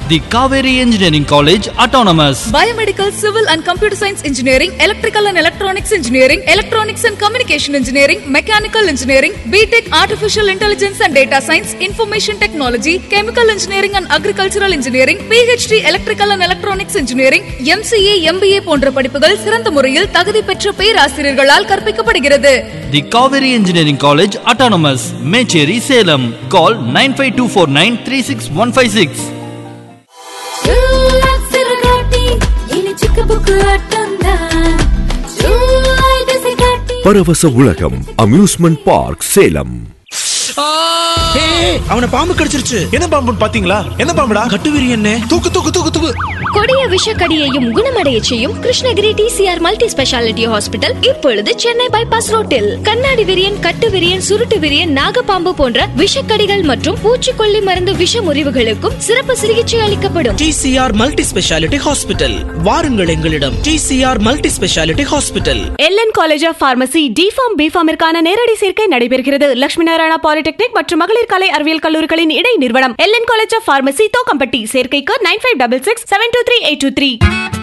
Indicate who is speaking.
Speaker 1: The Kaveri Engineering College Autonomous.
Speaker 2: Biomedical, Civil and Computer Science Engineering, Electrical and Electronics Engineering, Electronics and Communication Engineering, Mechanical Engineering, BTech Artificial Intelligence and Data Science, Information Technology, Chemical Engineering and Agricultural Engineering, PhD Electrical and Electronics Engineering, MCA, MBA போன்ற படிப்புகள் சிறந்த முறையில் தகுதி பெற்ற பேராசிரியர்களால் கற்பிக்கப்படுகிறது
Speaker 1: The Kaveri Engineering College Autonomous. Mecheri Salem. Call 95249
Speaker 3: பரவச உலகம் amusement park Salem
Speaker 4: அவனை பாம்பு கடிச்சிருச்சு
Speaker 5: என்ன பாம்புன்னு பாத்தீங்களா என்ன பாம்புடா
Speaker 4: கட்டுவிரி என்ன
Speaker 5: தூக்கு தூக்கு தூக்கு தூக்கு
Speaker 6: கொடிய விஷக்கடியையும் குணமடைய செய்யும் Krishnagiri TCR multi speciality hospital இப்பொழுது சென்னை பைபாஸ் ரோட்டில் கண்ணாடி விரியன் கட்டு விரியன் சுருட்டு விரியன் நாகப்பாம்பு போன்ற விஷக்கடிகள் மற்றும் பூச்சிக்கொல்லி மருந்து விஷ முறிவுகளுக்கும் சிறப்பு சிகிச்சை அளிக்கப்படும்
Speaker 4: டிசிஆர் மல்டி ஸ்பெஷாலிட்டி ஹாஸ்பிட்டல் வாருங்கள் எங்களிடம் TCR multi speciality hospital
Speaker 7: LN college of pharmacy D pharm பிஃபார்மிற்கான நேரடி சேர்க்கை நடைபெறுகிறது லட்சுமி நாராயணா பாலிடெக்னிக் மற்றும் மகளிர் கலை அறிவியல் கல்லூரிகளின் இடை நிறுவனம் LN college of pharmacy Thokkampatti சேர்க்கைக்கு nine five double six seven two three eight two three